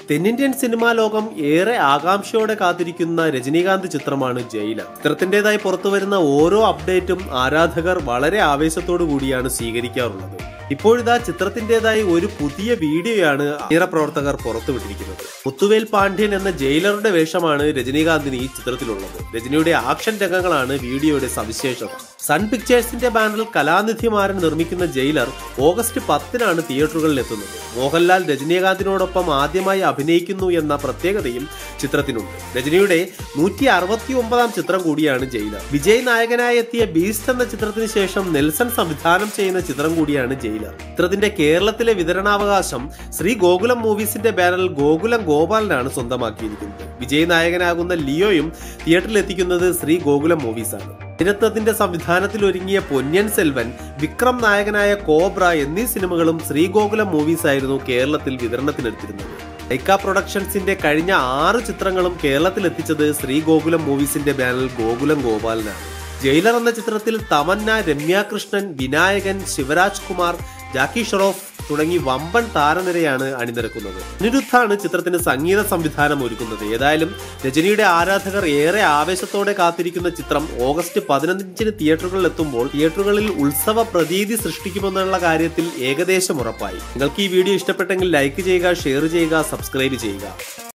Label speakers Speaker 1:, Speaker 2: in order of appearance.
Speaker 1: തെന്നിന്ത്യൻ സിനിമാ ലോകം ഏറെ ആകാംക്ഷയോടെ കാത്തിരിക്കുന്ന രജനീകാന്ത് ചിത്രമാണ് ജയിലർ ചിത്രത്തിൻ്റെതായി പുറത്തുവരുന്ന ഓരോ അപ്ഡേറ്റും ആരാധകർ വളരെ ആവേശത്തോടു കൂടിയാണ് സ്വീകരിക്കാറുള്ളത് ഇപ്പോഴിതാ ചിത്രത്തിൻ്റെതായി ഒരു പുതിയ വീഡിയോയാണ് അണിയറ പ്രവർത്തകർ പുറത്തുവിട്ടിരിക്കുന്നത് മുത്തുവേൽ പാണ്ഡ്യൻ എന്ന ജയിലറുടെ വേഷമാണ് രജനീകാന്തിന് ഈ ചിത്രത്തിലുള്ളത് രജനിയുടെ ആക്ഷൻ രംഗങ്ങളാണ് വീഡിയോയുടെ സവിശേഷത സൺ പിക്ചേഴ്സിന്റെ ബാനറിൽ കലാനിധി മാരൻ നിർമ്മിക്കുന്ന ജയിലർ ഓഗസ്റ്റ് പത്തിനാണ് തിയേറ്ററുകളിൽ എത്തുന്നത് മോഹൻലാൽ രജനീകാന്തിനോടൊപ്പം ആദ്യമായി അഭിനയിക്കുന്നു എന്ന പ്രത്യേകതയും ചിത്രത്തിനുണ്ട് രജനിയുടെ നൂറ്റി അറുപത്തി ഒമ്പതാം ചിത്രം കൂടിയാണ് ജയിലർ വിജയ് നായകനായി എത്തിയ ബീസ്റ്റ് എന്ന ചിത്രത്തിന് ശേഷം നെൽസൺ സംവിധാനം ചെയ്യുന്ന ചിത്രം കൂടിയാണ് ജയിലർ ചിത്രത്തിന്റെ കേരളത്തിലെ വിതരണാവകാശം ശ്രീ ഗോകുലം മൂവീസിന്റെ ബാനറിൽ ഗോകുലം ഗോപാലനാണ് സ്വന്തമാക്കിയിരിക്കുന്നത് വിജയ് നായകനാകുന്ന ലിയോയും തിയേറ്ററിൽ എത്തിക്കുന്നത് ശ്രീ ഗോകുലം മൂവീസാണ് രത്നത്തിന്റെ സംവിധാനത്തിൽ ഒരുങ്ങിയ പൊന്യൻ സെൽവൻ വിക്രം നായകനായ കോബ്ര എന്നീ സിനിമകളും ശ്രീഗോകുലം മൂവീസ് ആയിരുന്നു കേരളത്തിൽ വിതരണത്തിനെടുത്തിരുന്നത് ലൈക്ക പ്രൊഡക്ഷൻസിന്റെ കഴിഞ്ഞ ആറ് ചിത്രങ്ങളും കേരളത്തിൽ എത്തിച്ചത് ശ്രീഗോകുലം മൂവീസിന്റെ ബാനറിൽ ഗോകുലം ഗോപാലനാണ് ജയിലർ എന്ന ചിത്രത്തിൽ തമന്ന രമ്യ കൃഷ്ണൻ വിനായകൻ ശിവരാജ് കുമാർ ജാക്കി ഷറോഫ് തുടങ്ങി വമ്പൻ താരനിരയാണ് അണിനിരക്കുന്നത് അനിരുദ്ധാണ് ചിത്രത്തിന് സംഗീത സംവിധാനം ഒരുക്കുന്നത് ഏതായാലും രജനിയുടെ ആരാധകർ ഏറെ ആവേശത്തോടെ കാത്തിരിക്കുന്ന ചിത്രം ഓഗസ്റ്റ് പതിനഞ്ചിന് തിയേറ്ററുകളിൽ എത്തുമ്പോൾ തിയേറ്ററുകളിൽ ഉത്സവ പ്രതീതി സൃഷ്ടിക്കുമെന്നുള്ള കാര്യത്തിൽ ഏകദേശം ഉറപ്പായി നിങ്ങൾക്ക് ഈ വീഡിയോ ഇഷ്ടപ്പെട്ടെങ്കിൽ ലൈക്ക് ചെയ്യുക ഷെയർ ചെയ്യുക സബ്സ്ക്രൈബ് ചെയ്യുക